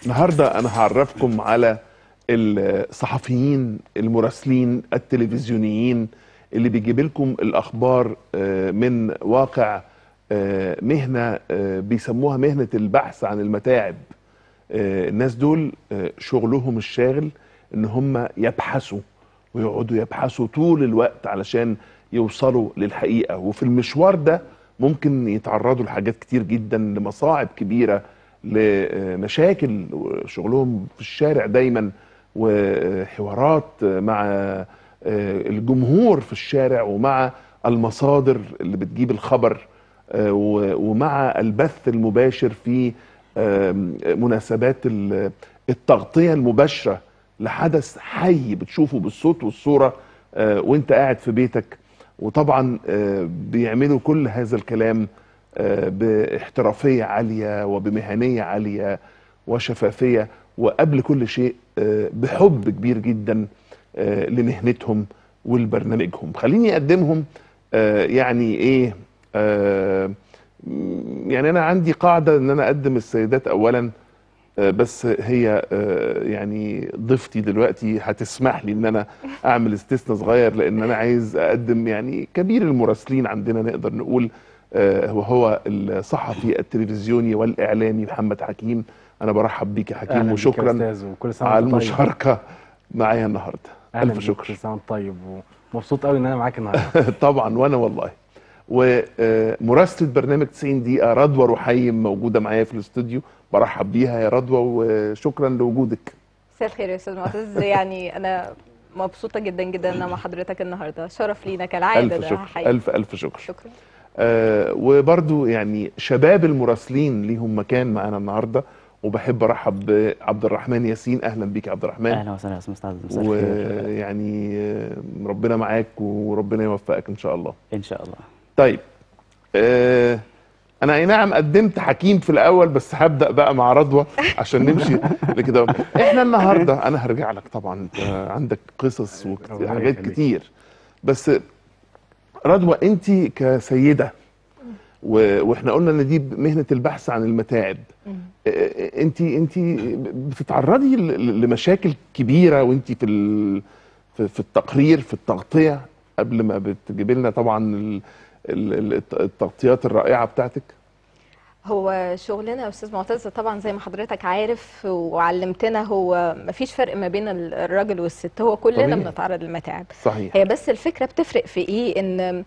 النهارده انا هعرفكم على الصحفيين المراسلين التلفزيونيين اللي بيجيب لكم الاخبار آه، من واقع آه، مهنه آه، بيسموها مهنه البحث عن المتاعب آه، الناس دول آه، شغلهم الشاغل ان هم يبحثوا ويقعدوا يبحثوا طول الوقت علشان يوصلوا للحقيقه وفي المشوار ده ممكن يتعرضوا لحاجات كتير جدا لمصاعب كبيره لمشاكل شغلهم في الشارع دايما وحوارات مع الجمهور في الشارع ومع المصادر اللي بتجيب الخبر ومع البث المباشر في مناسبات التغطية المباشرة لحدث حي بتشوفه بالصوت والصورة وانت قاعد في بيتك وطبعا بيعملوا كل هذا الكلام باحترافية عالية وبمهنية عالية وشفافية وقبل كل شيء بحب كبير جدا لمهنتهم ولبرنامجهم خليني اقدمهم يعني ايه يعني انا عندي قاعدة ان انا اقدم السيدات اولا بس هي يعني ضيفتي دلوقتي هتسمح لي ان انا اعمل استثناء صغير لان انا عايز اقدم يعني كبير المراسلين عندنا نقدر نقول وهو الصحفي التلفزيوني والاعلامي محمد حكيم انا برحب بيك يا حكيم وشكرا على المشاركه معايا النهارده الف شكر كل سنه طيب ومبسوط قوي ان انا معاك النهارده طبعا وانا والله ومراسله برنامج 90 دقيقه رضوى رحيم موجوده معايا في الاستوديو برحب بيها يا رضوى وشكرا لوجودك مساء الخير يا استاذ معتز يعني انا مبسوطه جدا جدا ان مع حضرتك النهارده شرف لينا كالعاده الف ده شكر حقيقي. الف الف شكر شكرا آه وبرضو يعني شباب المراسلين ليهم مكان معانا النهارده وبحب ارحب بعبد الرحمن ياسين اهلا بيك يا عبد الرحمن اهلا وسهلا يا استاذ مستعد مساء الخير ويعني آه، ربنا معاك وربنا يوفقك ان شاء الله ان شاء الله طيب آه انا اي نعم قدمت حكيم في الاول بس هبدا بقى مع رضوى عشان نمشي لكده احنا النهارده انا هرجع لك طبعا انت عندك قصص ربنا وحاجات يخليك. كتير بس رضوى انت كسيده و- واحنا قلنا ان دي مهنه البحث عن المتاعب انت انت بتتعرضي ل- ل- لمشاكل كبيره وانت في ال- في في التقرير في التغطيه قبل ما بتجيبي لنا طبعا ال- ال- ال- التغطيات الرائعه بتاعتك هو شغلنا يا استاذ معتز طبعا زي ما حضرتك عارف وعلمتنا هو مفيش فرق ما بين ال- الراجل والست هو كلنا طبيعي. بنتعرض للمتاعب صحيح هي بس الفكره بتفرق في ايه ان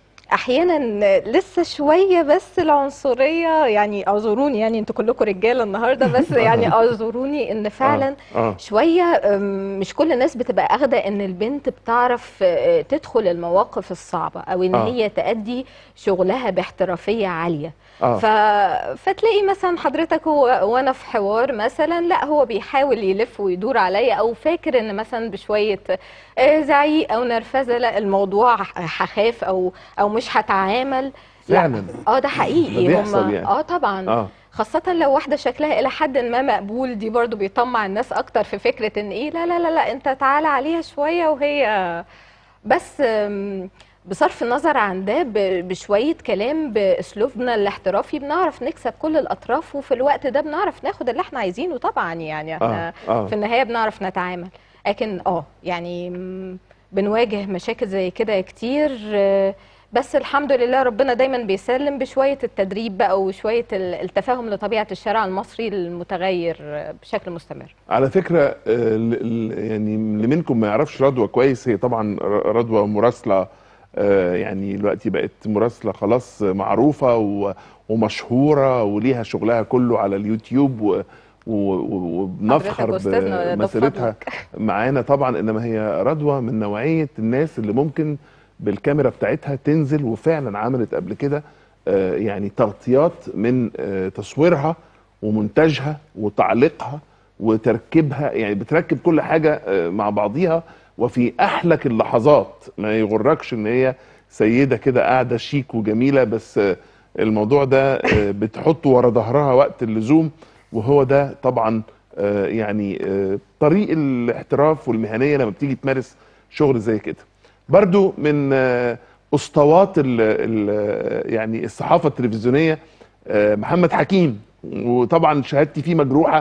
احيانا لسه شويه بس العنصريه يعني اعذروني يعني انتوا كلكم رجاله النهارده بس يعني اعذروني ان فعلا اه شويه أم، مش كل الناس بتبقى اخده ان البنت بتعرف آه، تدخل المواقف الصعبه او ان آه. هي تأدي شغلها باحترافيه عاليه اه ف... فتلاقي مثلا حضرتك هو وانا في حوار مثلا لا هو بيحاول يلف ويدور عليا او فاكر ان مثلا بشويه آه، زعيق او نرفزه لا الموضوع ه- هخاف او او مش هتعامل لا فعلا اه ده حقيقي ده بيحصل هم يعني. اه طبعا اه خاصة لو واحدة شكلها إلى حد ما مقبول دي برضو بيطمع الناس أكتر في فكرة إن إيه لا لا لا لا أنت تعالى عليها شوية وهي بس أم، بصرف النظر عن ده ب- بشوية كلام بأسلوبنا الاحترافي بنعرف نكسب كل الأطراف وفي الوقت ده بنعرف ناخد اللي احنا عايزينه طبعا يعني احنا اه اه في النهاية بنعرف نتعامل لكن اه يعني م، بنواجه مشاكل زي كده كتير آه، بس الحمد لله ربنا دايما بيسلم بشوية التدريب بقى وشوية ال- التفاهم لطبيعة الشارع المصري المتغير آه، بشكل مستمر على فكرة آه، ال- ال- يعني اللي منكم ما يعرفش رضوى كويس هي طبعا ر- رضوى مراسلة آه، يعني دلوقتي بقت مراسلة خلاص معروفة و- ومشهورة وليها شغلها كله على اليوتيوب و- و- و- وبنفخر حضرتك أستاذنا، ده بمسيرتها بفضلك. معانا طبعا انما هي رضوى من نوعية الناس اللي ممكن بالكاميرا بتاعتها تنزل وفعلا عملت قبل كده آه، يعني تغطيات من آه، تصويرها ومونتاجها وتعليقها وتركيبها يعني بتركب كل حاجة آه، مع بعضيها وفي أحلك اللحظات ما يغركش إن هي سيدة كده قاعدة شيك وجميلة بس آه، الموضوع ده آه، بتحطه ورا ظهرها وقت اللزوم وهو ده طبعا آه، يعني آه، طريق الاحتراف والمهنية لما بتيجي تمارس شغل زي كده برضو من آه، اسطوات ال ال يعني الصحافه التلفزيونيه آه، محمد حكيم وطبعا شهادتي فيه مجروحه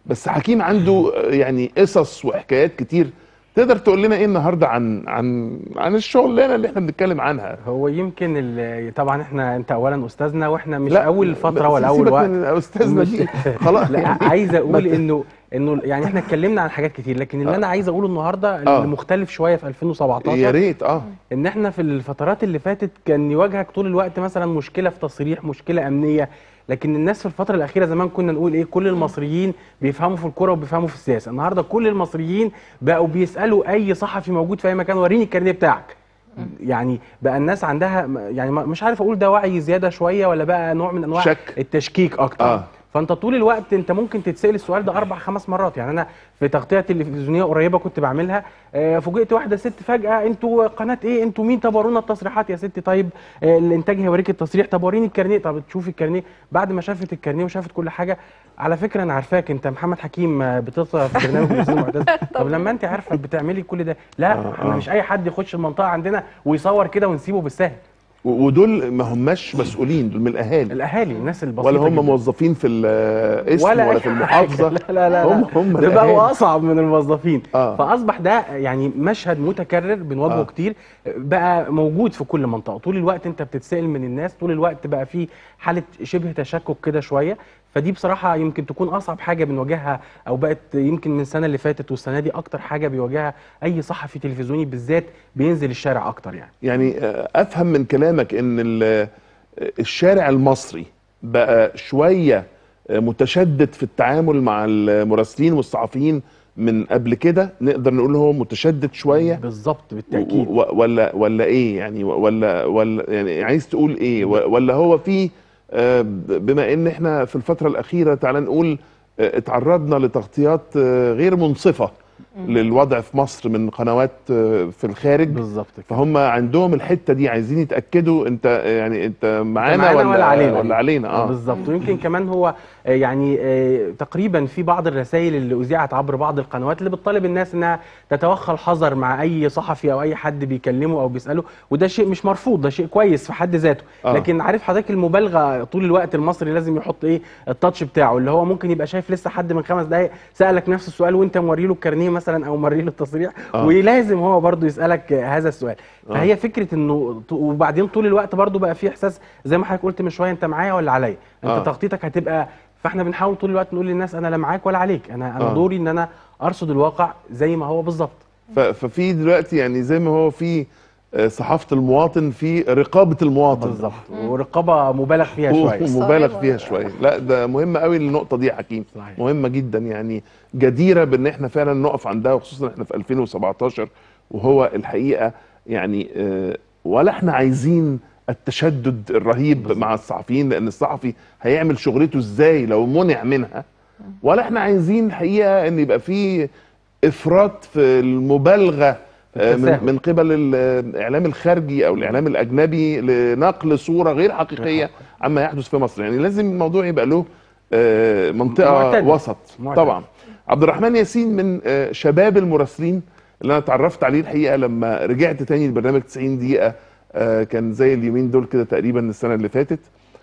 بس حكيم عنده آه، يعني قصص وحكايات كتير تقدر تقول لنا ايه النهارده عن عن عن الشغلانه اللي احنا بنتكلم عنها هو يمكن ال- طبعا احنا انت اولا استاذنا واحنا مش لا، اول فتره بس ولا اول سيبك وقت من استاذنا مش- دي خلاص لا يعني عايز اقول انه انه يعني احنا اتكلمنا عن حاجات كتير لكن اللي آه. انا عايز اقوله النهارده آه. اللي مختلف شويه في 2017 يا ريت اه ان احنا في الفترات اللي فاتت كان يواجهك طول الوقت مثلا مشكله في تصريح مشكله امنيه لكن الناس في الفتره الاخيره زمان كنا نقول ايه كل المصريين بيفهموا في الكوره وبيفهموا في السياسه النهارده كل المصريين بقوا بيسالوا اي صحفي موجود في اي مكان وريني الكارنيه بتاعك يعني بقى الناس عندها يعني ما- مش عارف اقول ده وعي زياده شويه ولا بقى نوع من انواع شك. التشكيك اكتر آه. فانت طول الوقت انت ممكن تتسال السؤال ده اربع خمس مرات يعني انا في تغطيه تلفزيونيه قريبه كنت بعملها آه، فوجئت واحده ست فجاه انتوا قناه ايه انتوا مين طب ورونا التصريحات يا ستي طيب آه، الانتاج هيوريك التصريح طب وريني الكارنيه طب تشوفي الكارنيه بعد ما شافت الكارنيه وشافت كل حاجه على فكره انا عارفاك انت محمد حكيم آه، بتطلع في برنامج الاستاذ معتز طب لما انت عارفه بتعملي كل ده لا آه، احنا آه. مش اي حد يخش المنطقه عندنا ويصور كده ونسيبه بالسهل و- ودول ما هماش مسؤولين دول من الاهالي الاهالي الناس البسيطه ولا هم جداً. موظفين في الاسم ولا, أي في المحافظه حاجة. لا لا لا هم لا. هم ده الأهالي. بقوا اصعب من الموظفين آه. فاصبح ده يعني مشهد متكرر بنواجهه آه. كتير بقى موجود في كل منطقه طول الوقت انت بتتسال من الناس طول الوقت بقى في حاله شبه تشكك كده شويه فدي بصراحه يمكن تكون اصعب حاجه بنواجهها او بقت يمكن من السنه اللي فاتت والسنه دي اكتر حاجه بيواجهها اي صحفي تلفزيوني بالذات بينزل الشارع اكتر يعني يعني آه، افهم من كلامك ان ال- آه، الشارع المصري بقى شويه آه، متشدد في التعامل مع المراسلين والصحفيين من قبل كده نقدر نقول هو متشدد شويه بالظبط بالتاكيد و- و- ولا ولا ايه يعني ولا ولا يعني عايز تقول ايه و- ولا هو في آه، ب- بما ان احنا في الفتره الاخيره تعال نقول آه، اتعرضنا لتغطيات آه، غير منصفه للوضع في مصر من قنوات آه، في الخارج بالظبط كده فهم عندهم الحته دي عايزين يتاكدوا انت يعني انت معانا معانا ولا ولا علينا ولا علينا اه اه بالظبط ويمكن كمان هو آه، يعني آه، تقريبا في بعض الرسائل اللي اذيعت عبر بعض القنوات اللي بتطالب الناس انها تتوخى الحذر مع اي صحفي او اي حد بيكلمه او بيساله وده شيء مش مرفوض ده شيء كويس في حد ذاته آه. لكن عارف حضرتك المبالغه طول الوقت المصري لازم يحط ايه التاتش بتاعه اللي هو ممكن يبقى شايف لسه حد من خمس دقائق سالك نفس السؤال وانت موري له الكارنيه مثلا او موري له التصريح آه. ولازم هو برضه يسالك آه، هذا السؤال آه. فهي فكره انه ط- وبعدين طول الوقت برضه بقى في احساس زي ما حضرتك قلت من شويه انت معايا ولا عليا انت آه. تغطيتك هتبقى فاحنا بنحاول طول الوقت نقول للناس انا لا معاك ولا عليك انا انا آه. دوري ان انا ارصد الواقع زي ما هو بالظبط ف- ففي دلوقتي يعني زي ما هو في آه، صحافه المواطن في رقابه المواطن بالظبط ورقابه مبالغ فيها شويه ومبالغ صارمة. فيها شويه لا ده مهم قوي النقطه دي يا حكيم صحيح. مهمه جدا يعني جديره بان احنا فعلا نقف عندها وخصوصا احنا في 2017 وهو الحقيقه يعني آه، ولا احنا عايزين التشدد الرهيب بالظبط. مع الصحفيين لان الصحفي هيعمل شغلته ازاي لو منع منها ولا احنا عايزين الحقيقه ان يبقى في افراط في المبالغه آه، من التساهل. من قبل الاعلام الخارجي او الاعلام الاجنبي لنقل صوره غير حقيقيه عما يحدث في مصر يعني لازم الموضوع يبقى له آه، منطقه معتدل. وسط معتدل. طبعا عبد الرحمن ياسين من آه، شباب المراسلين اللي انا اتعرفت عليه الحقيقه لما رجعت تاني لبرنامج 90 دقيقه آه، كان زي اليومين دول كده تقريبا السنه اللي فاتت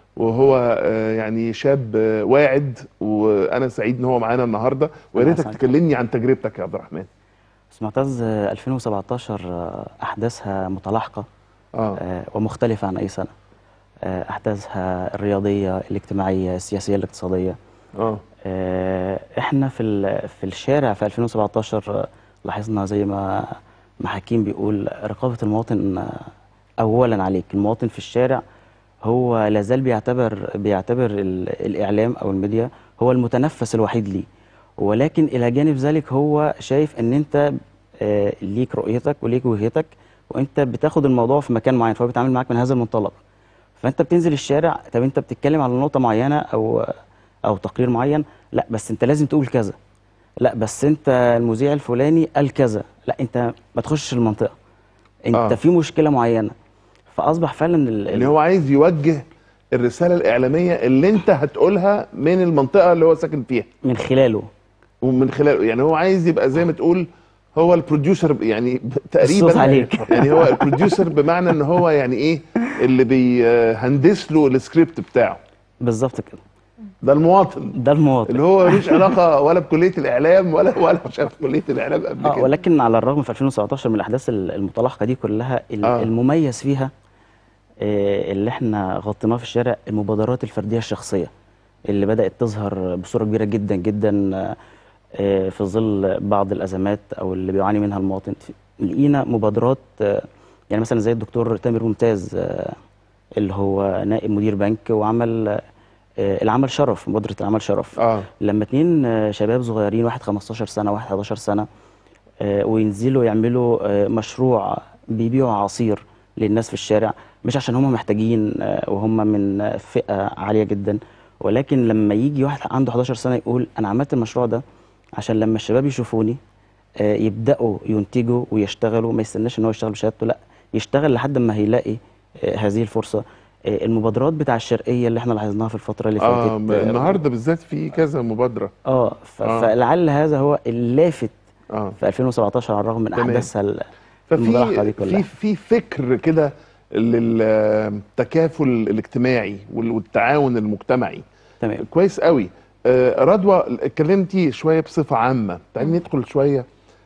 وهو آه، يعني شاب آه، واعد وانا سعيد ان هو معانا النهارده ويا أنا ريتك أسعد. تكلمني عن تجربتك يا عبد الرحمن بس معتز آه، 2017 آه، أحداثها متلاحقة اه آه، ومختلفة عن أي سنة آه، أحداثها الرياضية الاجتماعية السياسية الاقتصادية اه آه، احنا في ال- في الشارع في 2017 آه، لاحظنا زي ما ما حكيم بيقول رقابة المواطن آه، أولا عليك المواطن في الشارع هو لازال بيعتبر بيعتبر ال- الإعلام أو الميديا هو المتنفس الوحيد ليه ولكن إلى جانب ذلك هو شايف إن أنت آه، ليك رؤيتك وليك وجهتك وأنت بتاخد الموضوع في مكان معين فهو بيتعامل معاك من هذا المنطلق فأنت بتنزل الشارع طب أنت بتتكلم على نقطة معينة أو أو تقرير معين لا بس أنت لازم تقول كذا لا بس أنت المذيع الفلاني قال كذا لا أنت ما تخشش المنطقة أنت آه. في مشكلة معينة فأصبح فعلا ال- ان هو عايز يوجه الرساله الاعلاميه اللي انت هتقولها من المنطقه اللي هو ساكن فيها من خلاله ومن خلال يعني هو عايز يبقى زي ما تقول هو البروديوسر يعني ب- تقريبا الصوت عليك. يعني هو البروديوسر بمعنى ان هو يعني ايه اللي بيهندس له السكريبت بتاعه بالظبط كده ده المواطن ده المواطن اللي هو ملوش علاقه ولا بكليه الاعلام ولا ولا شاف كليه الاعلام قبل اه كده ولكن على الرغم في 2017 من الاحداث ال- المتلاحقه دي كلها ال- آه. المميز فيها آه، اللي احنا غطيناه في الشارع المبادرات الفرديه الشخصيه اللي بدات تظهر بصوره كبيره جدا جدا آه، آه، في ظل بعض الازمات او اللي بيعاني منها المواطن في- لقينا مبادرات آه، يعني مثلا زي الدكتور تامر ممتاز آه، اللي هو نائب مدير بنك وعمل آه، العمل شرف مبادره العمل شرف اه لما اتنين آه، شباب صغيرين واحد 15 سنة واحد 11 سنة آه، وينزلوا يعملوا آه، مشروع بيبيعوا عصير للناس في الشارع مش عشان هم محتاجين آه، وهم من آه، فئة عالية جدا ولكن لما يجي واحد عنده 11 سنة يقول أنا عملت المشروع ده عشان لما الشباب يشوفوني آه، يبدأوا ينتجوا ويشتغلوا ما يستناش إن هو يشتغل بشهادته لا يشتغل لحد ما هيلاقي آه، هذه الفرصة آه، المبادرات بتاع الشرقية اللي احنا لاحظناها في الفترة اللي فاتت اه النهارده بالذات في كذا مبادره اه ف- آه. فلعل هذا هو اللافت اه في 2017 على الرغم من تمام. احداثها ال- المتلاحقه دي ففي كلها في في فكر كده للتكافل الاجتماعي وال- والتعاون المجتمعي تمام كويس قوي آه، رضوى اتكلمتي شويه بصفه عامه تعالي ندخل شويه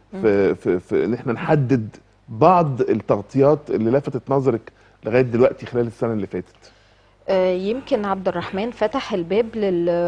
في في في ان احنا نحدد بعض التغطيات اللي لفتت نظرك لغايه دلوقتي خلال السنه اللي فاتت آه، يمكن عبد الرحمن فتح الباب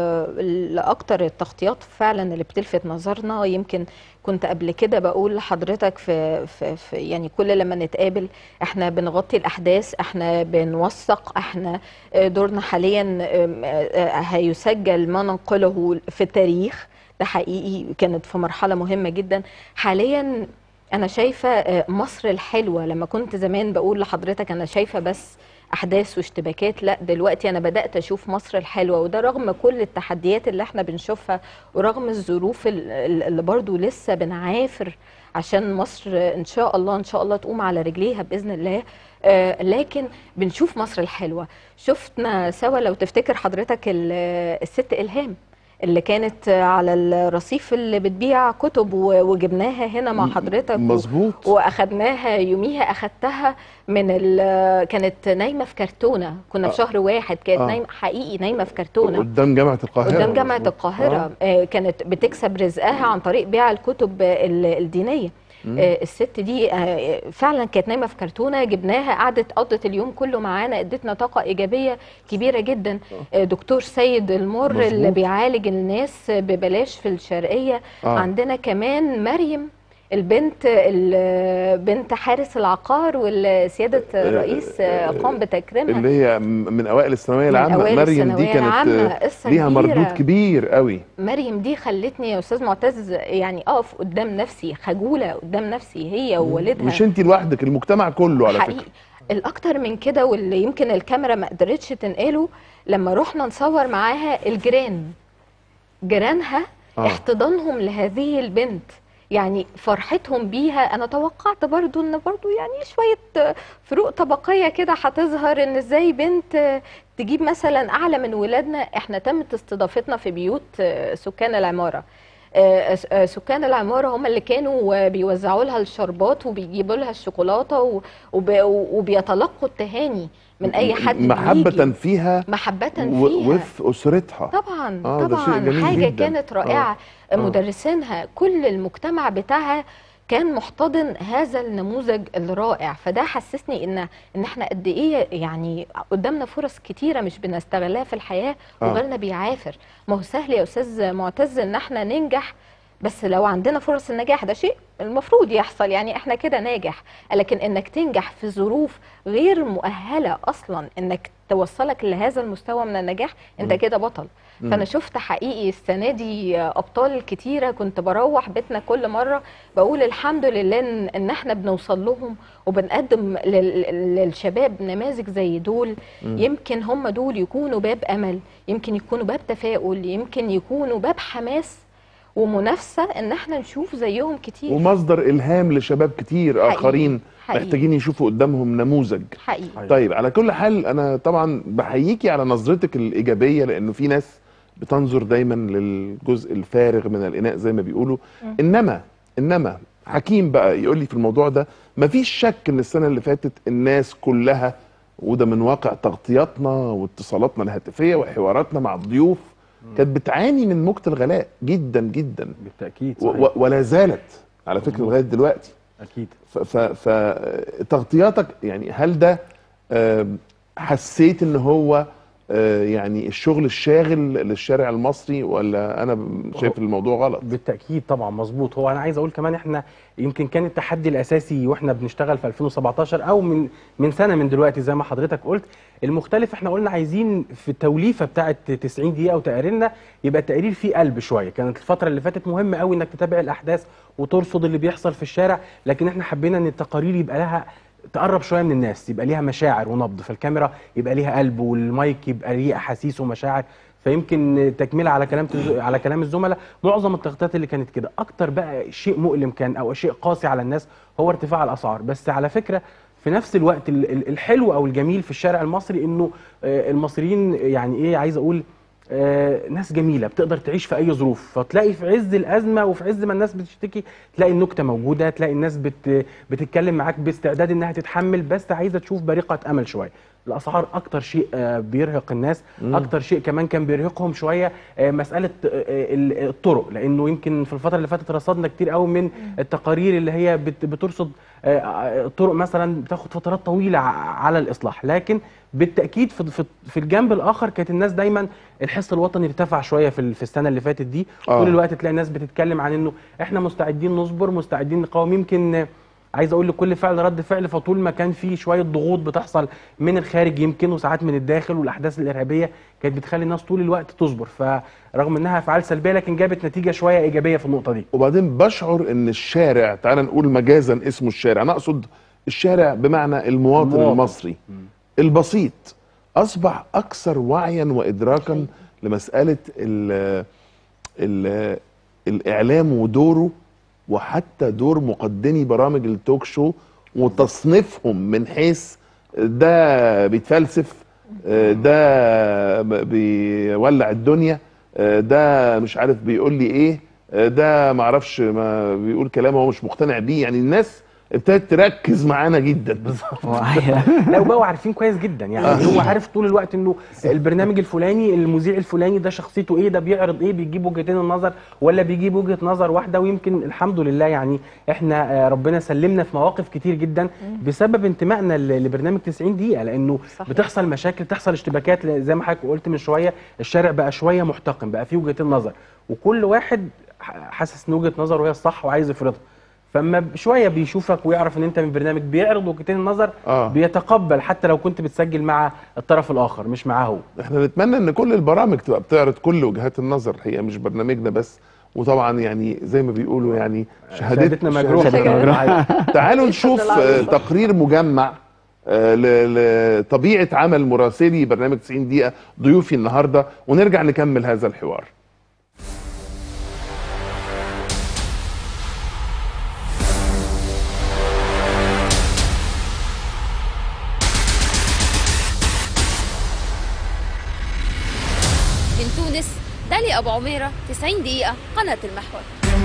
لل- لأكتر التغطيات فعلا اللي بتلفت نظرنا يمكن كنت قبل كده بقول لحضرتك في, في, في يعني كل لما نتقابل احنا بنغطي الأحداث احنا بنوثق احنا آه، دورنا حاليا آم، آه، آه، هيسجل ما ننقله في التاريخ ده حقيقي كانت في مرحلة مهمة جدا حاليا أنا شايفة آه، مصر الحلوة لما كنت زمان بقول لحضرتك أنا شايفة بس احداث واشتباكات لا دلوقتي انا بدات اشوف مصر الحلوه وده رغم كل التحديات اللي احنا بنشوفها ورغم الظروف ال- ال- اللي برضو لسه بنعافر عشان مصر ان شاء الله ان شاء الله تقوم على رجليها باذن الله آه، لكن بنشوف مصر الحلوه شفنا سوا لو تفتكر حضرتك ال- الست الهام اللي كانت على الرصيف اللي بتبيع كتب و- وجبناها هنا مع حضرتك و- مظبوط واخدناها يوميها اخدتها من ال كانت نايمه في كرتونه كنا في آه. شهر واحد كانت آه. نايمه حقيقي نايمه في كرتونه قدام جامعه القاهره قدام جامعه مظبوط. القاهره آه. كانت بتكسب رزقها عن طريق بيع الكتب ال- الدينيه آه، الست دي آه، فعلا كانت نايمه في كرتونه جبناها قعدت قضت اليوم كله معانا ادتنا طاقه ايجابيه كبيره جدا آه، دكتور سيد المر مظبوط. اللي بيعالج الناس ببلاش في الشرقيه آه. عندنا كمان مريم البنت ال- بنت حارس العقار والسيادة الرئيس آه، قام بتكريمها اللي هي م- من اوائل الثانويه من العامه أوائل مريم دي الثانوية كانت العامة، آه، قصة ليها كبيرة. مردود كبير قوي مريم دي خلتني يا استاذ معتز يعني اقف قدام نفسي خجولة قدام نفسي هي ووالدها مش انت لوحدك المجتمع كله على حقيقي فكره الاكتر من كده واللي يمكن الكاميرا ما قدرتش تنقله لما رحنا نصور معاها الجيران جيرانها آه. احتضانهم لهذه البنت يعني فرحتهم بيها انا توقعت برضو ان برضو يعني شوية فروق طبقية كده هتظهر ان ازاي بنت تجيب مثلا اعلى من ولادنا احنا تمت استضافتنا في بيوت سكان العمارة آه، آه، سكان العمارة هم اللي كانوا آه، بيوزعوا لها الشربات وبيجيبوا لها الشوكولاتة و- وب- وبيتلقوا التهاني من اي حد محبه بيجي. فيها محبة و- فيها وفي اسرتها طبعا آه، ده شيء طبعا جميل حاجه جداً. كانت رائعه آه. مدرسينها كل المجتمع بتاعها كان محتضن هذا النموذج الرائع فده حسسني ان ان احنا قد ايه يعني قدامنا فرص كتيره مش بنستغلها في الحياه آه. وغيرنا بيعافر ما هو سهل يا استاذ معتز ان احنا ننجح بس لو عندنا فرص النجاح ده شيء المفروض يحصل يعني احنا كده ناجح لكن انك تنجح في ظروف غير مؤهله اصلا انك توصلك لهذا المستوى من النجاح انت كده بطل فانا شفت حقيقي السنه دي ابطال كتيره كنت بروح بيتنا كل مره بقول الحمد لله ان, إن احنا بنوصل لهم وبنقدم لل- للشباب نماذج زي دول يمكن هم دول يكونوا باب امل يمكن يكونوا باب تفاؤل يمكن يكونوا باب حماس ومنافسه ان احنا نشوف زيهم كتير ومصدر الهام لشباب كتير حقيقي. اخرين حقيقي. محتاجين يشوفوا قدامهم نموذج حقيقي طيب على كل حال انا طبعا بحييكي على نظرتك الايجابيه لانه في ناس بتنظر دايما للجزء الفارغ من الاناء زي ما بيقولوا انما انما حكيم بقى يقول لي في الموضوع ده مفيش شك ان السنه اللي فاتت الناس كلها وده من واقع تغطياتنا واتصالاتنا الهاتفيه وحواراتنا مع الضيوف كانت بتعاني من موجه الغلاء جدا جدا بالتاكيد و- صحيح. و- ولا زالت على فكره لغايه دلوقتي اكيد فتغطياتك يعني هل ده آم، حسيت ان هو آه، يعني الشغل الشاغل للشارع المصري ولا انا شايف الموضوع غلط بالتاكيد طبعا مظبوط هو انا عايز اقول كمان احنا يمكن كان التحدي الاساسي واحنا بنشتغل في 2017 او من من سنه من دلوقتي زي ما حضرتك قلت المختلف احنا قلنا عايزين في التوليفه بتاعه 90 دقيقه وتقاريرنا يبقى التقرير فيه قلب شويه كانت الفتره اللي فاتت مهم قوي انك تتابع الاحداث وترصد اللي بيحصل في الشارع لكن احنا حبينا ان التقارير يبقى لها تقرب شويه من الناس يبقى ليها مشاعر ونبض فالكاميرا يبقى ليها قلب والمايك يبقى ليه احاسيس ومشاعر فيمكن تكمله على كلام على كلام الزملاء معظم التغطيات اللي كانت كده اكتر بقى شيء مؤلم كان او شيء قاسي على الناس هو ارتفاع الاسعار بس على فكره في نفس الوقت ال- ال- الحلو او الجميل في الشارع المصري انه آه، المصريين يعني ايه عايز اقول آه، ناس جميله بتقدر تعيش في اي ظروف فتلاقي في عز الازمه وفي عز ما الناس بتشتكي تلاقي النكته موجوده تلاقي الناس بت بتتكلم معاك باستعداد انها تتحمل بس عايزه تشوف بريقه امل شويه الاسعار اكتر شيء آه، بيرهق الناس اكتر شيء كمان كان بيرهقهم شويه آه، مساله آه، ال- الطرق لانه يمكن في الفتره اللي فاتت رصدنا كتير قوي من التقارير اللي هي بت- بترصد آه، آه، الطرق مثلا بتاخد فترات طويله ع- على الاصلاح لكن بالتاكيد في في- في الجنب الاخر كانت الناس دايما الحس الوطني ارتفع شويه في ال- في السنه اللي فاتت دي آه. طول الوقت تلاقي الناس بتتكلم عن انه احنا مستعدين نصبر مستعدين نقاوم يمكن آه، عايز اقول لكل فعل رد فعل فطول ما كان في شويه ضغوط بتحصل من الخارج يمكن وساعات من الداخل والاحداث الارهابيه كانت بتخلي الناس طول الوقت تصبر فرغم انها افعال سلبيه لكن جابت نتيجه شويه ايجابيه في النقطه دي وبعدين بشعر ان الشارع تعال نقول مجازا اسمه الشارع انا اقصد الشارع بمعنى المواطن, المواطن. المصري البسيط اصبح اكثر وعيا وادراكا لمساله ال ال الاعلام ودوره وحتى دور مقدمي برامج التوك شو وتصنيفهم من حيث ده بيتفلسف آه، ده بيولع الدنيا آه، ده مش عارف بيقول لي ايه آه، ده معرفش ما بيقول كلام هو مش مقتنع بيه يعني الناس ابتدت تركز معانا جدا لا وبقوا عارفين كويس جدا يعني هو عارف طول الوقت انه البرنامج الفلاني المذيع الفلاني ده شخصيته ايه ده بيعرض ايه بيجيب وجهتين النظر ولا بيجيب وجهه نظر واحده ويمكن الحمد لله يعني احنا آه، ربنا سلمنا في مواقف كتير جدا بسبب انتمائنا ل- لبرنامج 90 دقيقه لانه صحيح. بتحصل مشاكل تحصل اشتباكات ل- زي ما حضرتك قلت من شويه الشارع بقى شويه محتقن بقى فيه وجهتين نظر وكل واحد ح- حاسس ان وجهه نظره هي الصح وعايز يفرضها فاما شويه بيشوفك ويعرف ان انت من برنامج بيعرض وجهتين النظر آه. بيتقبل حتى لو كنت بتسجل مع الطرف الاخر مش معاه هو احنا نتمنى ان كل البرامج تبقى بتعرض كل وجهات النظر هي مش برنامجنا بس وطبعا يعني زي ما بيقولوا يعني شهادتنا مجروحه شهادتنا مجروحه تعالوا نشوف آه، تقرير مجمع آه، ل- لطبيعه عمل مراسلي برنامج 90 دقيقه ضيوفي النهارده ونرجع نكمل هذا الحوار من تونس دالي أبو عميرة 90 دقيقة قناة المحور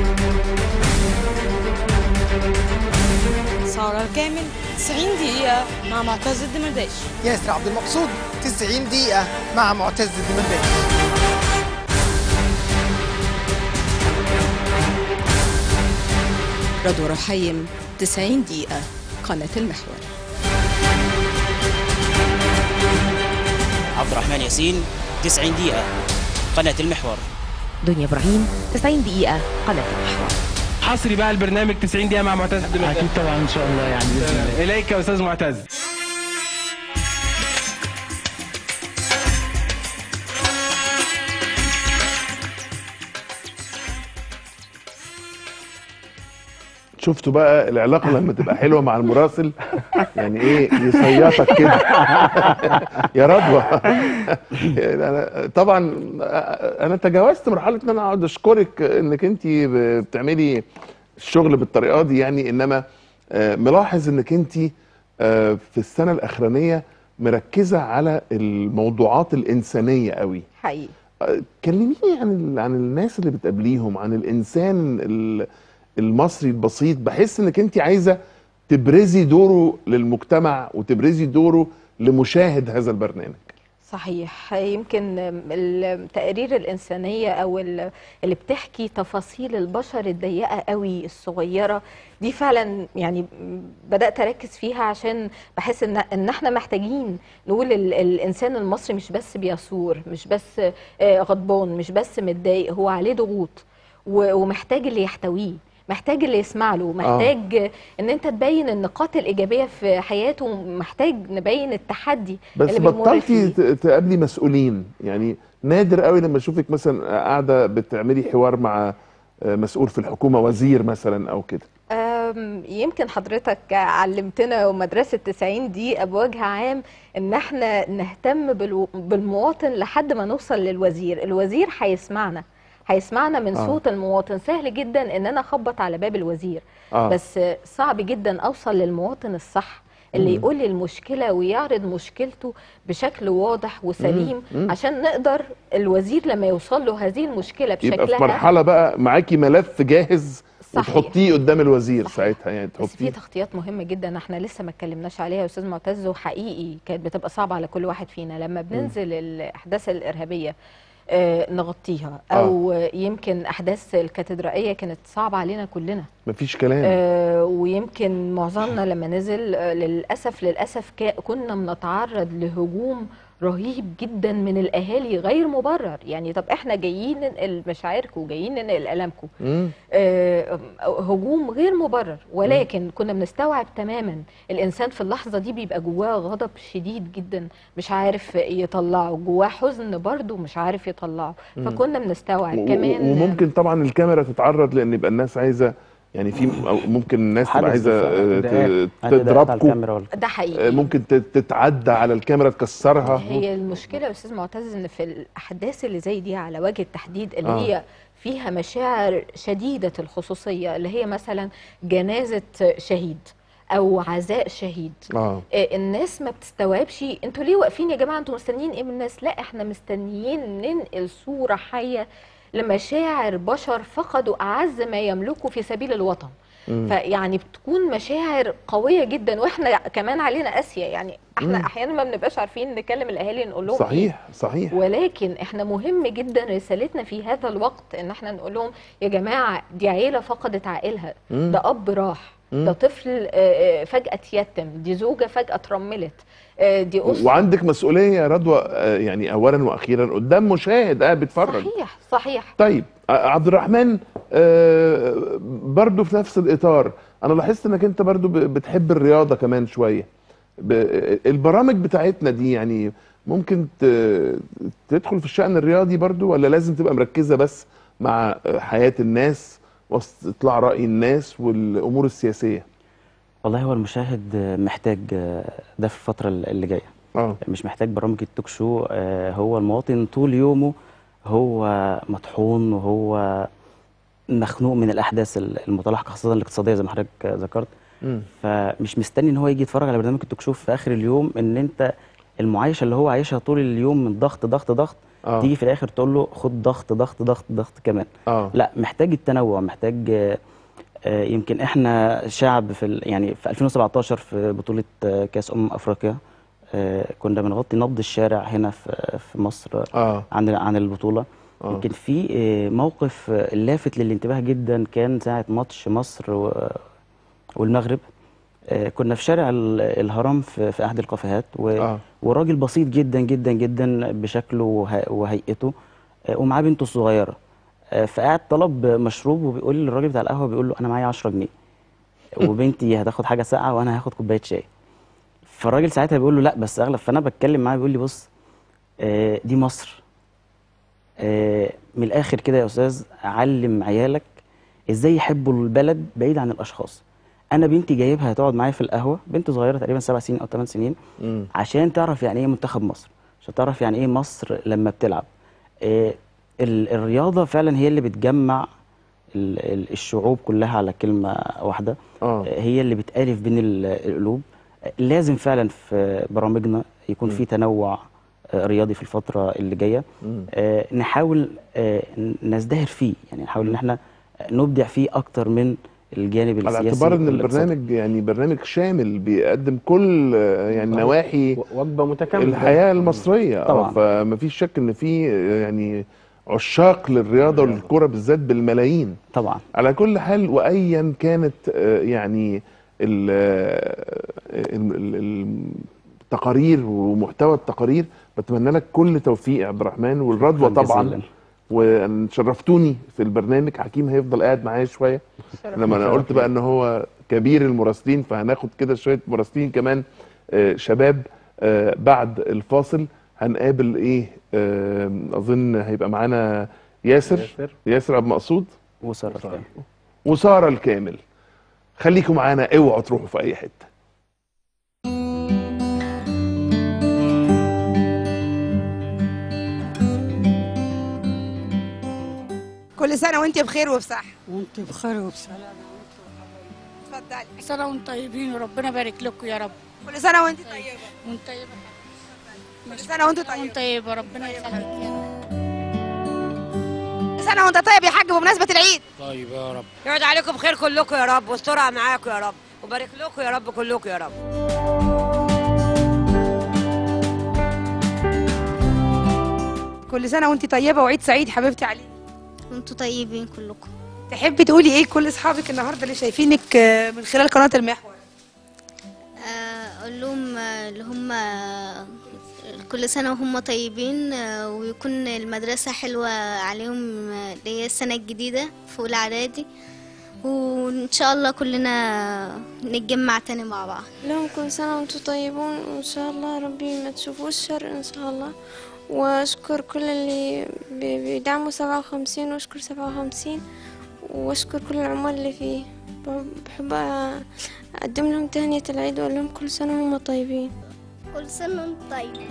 سارة الكامل 90 دقيقة مع معتز الدمرداش ياسر عبد المقصود 90 دقيقة مع معتز الدمرداش رضوى رحيم 90 دقيقة قناة المحور عبد الرحمن ياسين 90 دقيقة قناة المحور دنيا ابراهيم 90 دقيقة قناة المحور حصري بقى البرنامج 90 دقيقه مع معتز اكيد طبعا ان شاء الله يعني باذن الله اليك يا استاذ معتز شفتوا بقى العلاقه لما تبقى حلوه مع المراسل يعني ايه يصيطك كده يا رضوى يعني أنا طبعا انا تجاوزت مرحله ان انا اقعد اشكرك انك انت بتعملي الشغل بالطريقه دي يعني انما آه، ملاحظ انك انت آه، في السنه الاخرانيه مركزه على الموضوعات الانسانيه قوي حقيقي كلميني عن ال- عن الناس اللي بتقابليهم عن الانسان ال- المصري البسيط بحس انك انت عايزه تبرزي دوره للمجتمع وتبرزي دوره لمشاهد هذا البرنامج صحيح يمكن التقارير الإنسانية أو ال- اللي بتحكي تفاصيل البشر الضيقة قوي الصغيرة دي فعلا يعني بدأت أركز فيها عشان بحس إن إن إحنا محتاجين نقول ال- الإنسان المصري مش بس بيثور مش بس آه، غضبان مش بس متضايق هو عليه ضغوط و- ومحتاج اللي يحتويه محتاج اللي يسمع له محتاج ان انت تبين النقاط الايجابيه في حياته محتاج نبين التحدي بس اللي بيمر بطلتي فيه. ت- تقابلي مسؤولين يعني نادر قوي لما اشوفك مثلا قاعده بتعملي حوار مع آه، مسؤول في الحكومه وزير مثلا او كده أم، يمكن حضرتك علمتنا ومدرسة 90 دي بوجه عام ان احنا نهتم بالو- بالمواطن لحد ما نوصل للوزير الوزير هيسمعنا هيسمعنا من آه. صوت المواطن سهل جدا ان انا اخبط على باب الوزير آه. بس صعب جدا اوصل للمواطن الصح اللي مم. يقول لي المشكله ويعرض مشكلته بشكل واضح وسليم مم. عشان نقدر الوزير لما يوصل له هذه المشكله بشكلها يبقى في مرحله بقى معاكي ملف جاهز صحيح. وتحطيه قدام الوزير ساعتها يعني بس في تحطيه تغطيات مهمة جدا احنا لسه ما اتكلمناش عليها يا استاذ معتز وحقيقي كانت بتبقى صعبة على كل واحد فينا لما بننزل الاحداث الارهابية آه، نغطيها او يمكن احداث الكاتدرائية كانت صعبة علينا كلنا مفيش كلام آه، ويمكن معظمنا لما نزل آه، للاسف للاسف كا- كنا بنتعرض لهجوم رهيب جدا من الاهالي غير مبرر يعني طب احنا جايين ننقل مشاعركم وجايين ننقل الامكم مم. آه، هجوم غير مبرر ولكن كنا بنستوعب تماما الانسان في اللحظه دي بيبقى جواه غضب شديد جدا مش عارف يطلعه جواه حزن برضه مش عارف يطلعه مم. فكنا بنستوعب و- كمان وممكن طبعا الكاميرا تتعرض لان يبقى الناس عايزه يعني في أو ممكن الناس تبقى حدث عايزه بالفعل. آه، اعتداءات. ت- اعتداءات على تضربكم الكاميرا وال- ده آه، حقيقي ممكن ت- تتعدى على الكاميرا تكسرها هي المشكله يا استاذ معتز ان في الاحداث اللي زي دي على وجه التحديد اللي آه. هي فيها مشاعر شديده الخصوصيه اللي هي مثلا جنازه شهيد او عزاء شهيد اه آه، الناس ما بتستوعبش انتوا ليه واقفين يا جماعه انتوا مستنيين ايه من الناس لا احنا مستنيين ننقل صوره حيه لمشاعر بشر فقدوا اعز ما يملكوا في سبيل الوطن مم. فيعني بتكون مشاعر قويه جدا واحنا كمان علينا قاسيه يعني احنا مم. احيانا ما بنبقاش عارفين نكلم الاهالي نقول لهم إيه. صحيح صحيح ولكن احنا مهم جدا رسالتنا في هذا الوقت ان احنا نقول لهم يا جماعه دي عيله فقدت عائلها مم. ده اب راح مم. ده طفل آه، آه، فجاه اتيتم دي زوجه فجاه اترملت آه، دي اسره وعندك مسؤوليه يا رضوى آه، يعني اولا واخيرا قدام مشاهد قاعد بيتفرج صحيح صحيح طيب ع- عبد الرحمن آه، برضو في نفس الاطار انا لاحظت انك انت برضو ب- بتحب الرياضه كمان شويه ب- البرامج بتاعتنا دي يعني ممكن ت- تدخل في الشأن الرياضي برضو ولا لازم تبقى مركزه بس مع حياه الناس واستطلاع راي الناس والامور السياسيه والله هو المشاهد محتاج ده في الفترة اللي جاية اه مش محتاج برامج التوك شو آه، هو المواطن طول يومه هو مطحون وهو مخنوق من الأحداث المتلاحقة خاصة الاقتصادية زي ما حضرتك ذكرت مم. فمش مستني ان هو يجي يتفرج على برنامج التوك شو في اخر اليوم ان انت المعايشه اللي هو عايشها طول اليوم من ضغط ضغط ضغط اه تيجي في الاخر تقول له خد ضغط ضغط ضغط ضغط كمان اه لا محتاج التنوع محتاج آه، آه، يمكن احنا شعب في ال- يعني في 2017 في بطوله آه، كاس امم افريقيا آه، كنا بنغطي نبض الشارع هنا في في مصر اه عن عن البطوله اه يمكن في آه، موقف آه، لافت للانتباه جدا كان ساعه ماتش مصر و- والمغرب آه، كنا في شارع ال- الهرم في في احد الكافيهات و- اه وراجل بسيط جدا جدا جدا بشكله وه- وهيئته آه، ومعاه بنته الصغيره آه، فقاعد طلب مشروب وبيقول للراجل بتاع القهوه بيقول له انا معايا 10 جنيه وبنتي هتاخد حاجه ساقعه وانا هاخد كوبايه شاي فالراجل ساعتها بيقول له لا بس اغلب فانا بتكلم معاه بيقول لي بص آه، دي مصر آه، من الاخر كده يا استاذ علم عيالك ازاي يحبوا البلد بعيد عن الاشخاص انا بنتي جايبها تقعد معايا في القهوه بنت صغيره تقريبا سبع سنين او ثمان سنين مم. عشان تعرف يعني ايه منتخب مصر عشان تعرف يعني ايه مصر لما بتلعب آه، ال- الرياضه فعلا هي اللي بتجمع ال- ال- الشعوب كلها على كلمه واحده اه آه، هي اللي بتالف بين ال- القلوب آه، لازم فعلا في برامجنا يكون مم. في تنوع آه، رياضي في الفتره اللي جايه مم. آه، نحاول آه، ن- نزدهر فيه يعني نحاول ان احنا نبدع فيه اكتر من الجانب على السياسي اعتبار ان والاقتصادي. البرنامج يعني برنامج شامل بيقدم كل آه، يعني صحيح. نواحي وجبه متكامله الحياه المصريه طبعاً. طبعا فمفيش شك ان في آه، يعني عشاق للرياضه وللكره بالذات بالملايين طبعا على كل حال وايا كانت آه، يعني ال- آه، ال- ال- التقارير ومحتوى التقارير بتمنى لك كل توفيق يا عبد الرحمن والرضوى شكراً طبعا جزيلاً. وشرفتوني في البرنامج حكيم هيفضل قاعد معايا شويه لما انا قلت بقى ان هو كبير المراسلين فهناخد كده شويه مراسلين كمان آه، شباب آه، بعد الفاصل هنقابل ايه آه، اظن هيبقى معانا ياسر ياسر. ياسر عبد المقصود وسارة كمان. وساره الكامل خليكم معانا اوعوا تروحوا في اي حته كل سنه وانت بخير وبصحه وانت بخير وبسلامة اتفضلي كل سنة وانتم طيبين وربنا يبارك لكم يا رب كل سنه وانت طيبه وانت طيبة كل سنه وانت طيبه وانت طيبة ربنا يخليك يا رب كل سنه وانت طيب يا حاج بمناسبه العيد طيب يا رب يقعد عليكم بخير كلكم يا رب واسترها معاكم يا رب وبارك لكم يا رب كلكم يا رب كل سنه وانت طيبه وعيد سعيد حبيبتي علي وانتوا طيبين كلكم تحبي تقولي ايه لكل اصحابك النهارده اللي شايفينك آه، من خلال قناه المحور آه، اقول لهم آه، اللي هم آه، كل سنة وهم طيبين آه، ويكون المدرسة حلوة عليهم آه، اللي هي السنة الجديدة في أولى إعدادي وإن شاء الله كلنا نتجمع تاني مع بعض لهم كل سنة وانتم طيبون وإن شاء الله ربي ما تشوفوش شر إن شاء الله وأشكر كل اللي بي- بيدعموا سبعة وخمسين وأشكر سبعة وخمسين وأشكر كل العمال اللي فيه ب- بحب أقدم لهم تهنئة العيد وأقول لهم كل سنة وهم طيبين كل سنة وانتم طيبين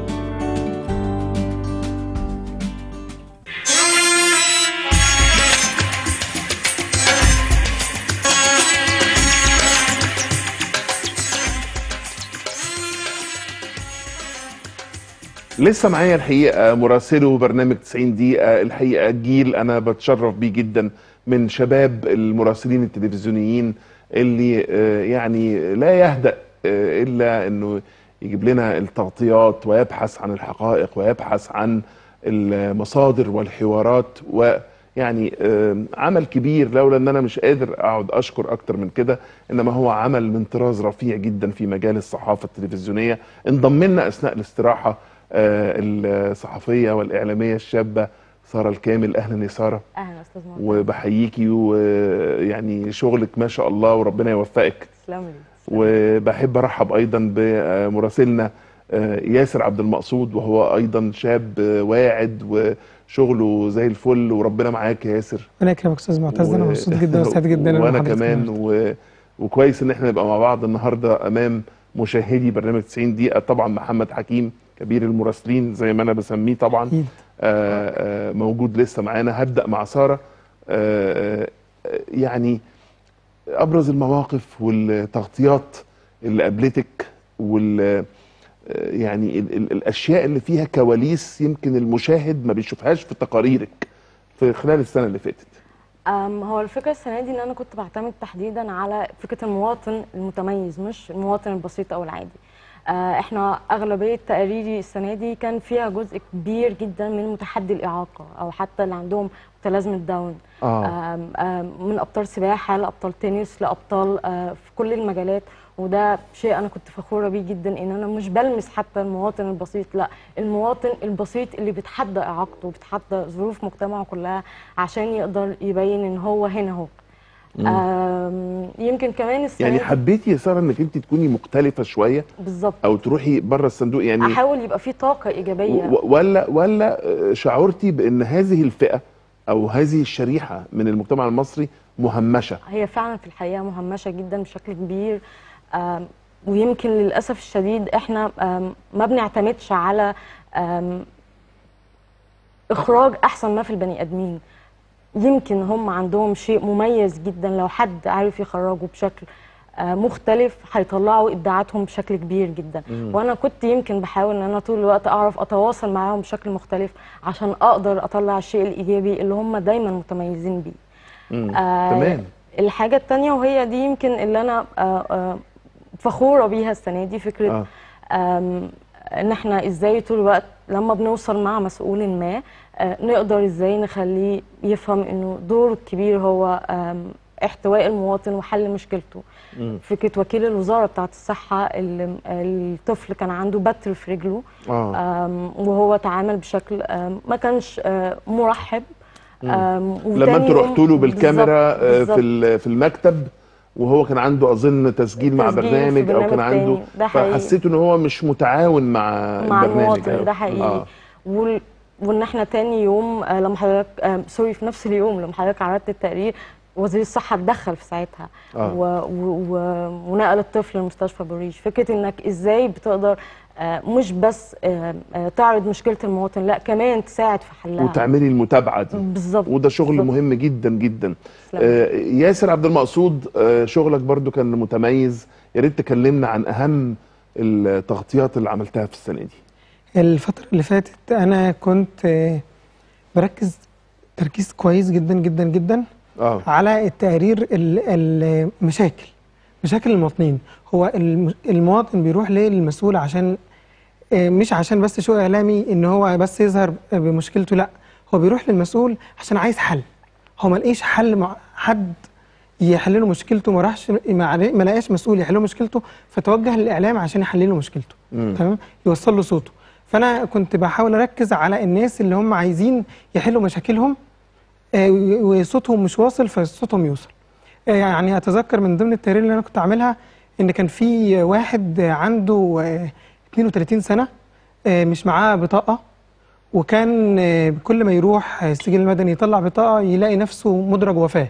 لسه معايا الحقيقه مراسله برنامج 90 دقيقه الحقيقه جيل انا بتشرف بيه جدا من شباب المراسلين التلفزيونيين اللي آه، يعني لا يهدأ آه، الا انه يجيب لنا التغطيات ويبحث عن الحقائق ويبحث عن المصادر والحوارات ويعني آه، عمل كبير لولا ان انا مش قادر اقعد اشكر اكتر من كده انما هو عمل من طراز رفيع جدا في مجال الصحافه التلفزيونيه انضم لنا اثناء الاستراحه آه، الصحفيه والاعلاميه الشابه ساره الكامل اهلا يا ساره اهلا استاذ محمد وبحييكي ويعني شغلك ما شاء الله وربنا يوفقك تسلم لي وبحب ارحب ايضا بمراسلنا آه، ياسر عبد المقصود وهو ايضا شاب آه، واعد وشغله زي الفل وربنا معاك يا ياسر ربنا يكرمك استاذ معتز انا مبسوط جدا وسعيد جدا إن أنا وانا مع حضرتك كمان النهاردة. و... وكويس ان احنا نبقى مع بعض النهارده امام مشاهدي برنامج 90 دقيقه طبعا محمد حكيم كبير المراسلين زي ما انا بسميه طبعا أكيد. آه آه موجود لسه معانا هبدا مع ساره آه آه يعني ابرز المواقف والتغطيات اللي قابلتك وال آه، يعني ال ال الاشياء اللي فيها كواليس يمكن المشاهد ما بيشوفهاش في تقاريرك في خلال السنه اللي فاتت أم هو الفكرة السنة دي إن أنا كنت بعتمد تحديدا على فكرة المواطن المتميز مش المواطن البسيط أو العادي آه، احنا أغلبية تقاريري السنة دي كان فيها جزء كبير جدا من متحدي الإعاقة أو حتى اللي عندهم متلازمة داون آه. آم، آم، من أبطال سباحة لأبطال تنس لأبطال آه، في كل المجالات وده شيء أنا كنت فخورة بيه جدا إن أنا مش بلمس حتى المواطن البسيط لا المواطن البسيط اللي بيتحدى إعاقته بيتحدى ظروف مجتمعه كلها عشان يقدر يبين إن هو هنا أهو مم. آم، يمكن كمان السنة يعني دي- حبيتي يا ساره انك انت تكوني مختلفه شويه بالظبط او تروحي بره الصندوق يعني احاول يبقى في طاقه ايجابيه و- ولا ولا شعرتي بان هذه الفئه او هذه الشريحه من المجتمع المصري مهمشه هي فعلا في الحقيقه مهمشه جدا بشكل كبير آم، ويمكن للاسف الشديد احنا آم، ما بنعتمدش على آم، اخراج احسن ما في البني ادمين يمكن هم عندهم شيء مميز جدا لو حد عارف يخرجه بشكل آه، مختلف هيطلعوا ابداعاتهم بشكل كبير جدا مم. وانا كنت يمكن بحاول ان انا طول الوقت اعرف اتواصل معاهم بشكل مختلف عشان اقدر اطلع الشيء الايجابي اللي هم دايما متميزين بيه مم. آه، تمام الحاجه التانية وهي دي يمكن اللي انا آه، آه، فخوره بيها السنه دي فكره آه. آم، ان احنا ازاي طول الوقت لما بنوصل مع مسؤول ما آه، نقدر ازاي نخليه يفهم انه دوره الكبير هو آم، احتواء المواطن وحل مشكلته مم. فكره وكيل الوزاره بتاعت الصحه اللي الطفل كان عنده بتر في رجله آه. آم، وهو تعامل بشكل آم، ما كانش آه، مرحب مم. آم، لما وتاني انتوا يوم- رحتوا له بالكاميرا بالظبط- آه، في بالظبط. ال- في المكتب وهو كان عنده اظن تسجيل مع تسجيل في برنامج او كان برنامج عنده تاني، ده حقيقي. فحسيتوا ان هو مش متعاون مع, مع البرنامج المواطن ده حقيقي آه. وال... وان احنا تاني يوم آه، لما حضرتك آه، سوري في نفس اليوم لما حضرتك عرضت التقرير وزير الصحه اتدخل في ساعتها آه. و... و... و... ونقل الطفل لمستشفى بريش فكره انك ازاي بتقدر آه، مش بس آه، آه، تعرض مشكله المواطن لا كمان تساعد في حلها وتعملي المتابعه دي بالظبط وده شغل بالظبط. مهم جدا جدا تسلم. آه ياسر عبد المقصود آه شغلك برضو كان متميز يا ريت تكلمنا عن اهم التغطيات اللي عملتها في السنه دي الفترة اللي فاتت أنا كنت آه، بركز تركيز كويس جدا جدا جدا اه على التقرير ال- المشاكل مشاكل المواطنين هو الم- المواطن بيروح ليه للمسؤول عشان آه، مش عشان بس شو إعلامي إن هو بس يظهر بمشكلته لا هو بيروح للمسؤول عشان عايز حل هو ما لقيش حل مع حد يحل له مشكلته ما راحش ما عرف- ما لقاش مسؤول يحل له مشكلته فتوجه للاعلام عشان يحل له مشكلته مم. تمام يوصل له صوته فانا كنت بحاول اركز على الناس اللي هم عايزين يحلوا مشاكلهم آه، وصوتهم مش واصل فصوتهم يوصل آه، يعني اتذكر من ضمن التقارير اللي انا كنت عاملها ان كان في واحد عنده آه، 32 سنه آه، مش معاه بطاقه وكان آه، كل ما يروح السجل المدني يطلع بطاقه يلاقي نفسه مدرج وفاه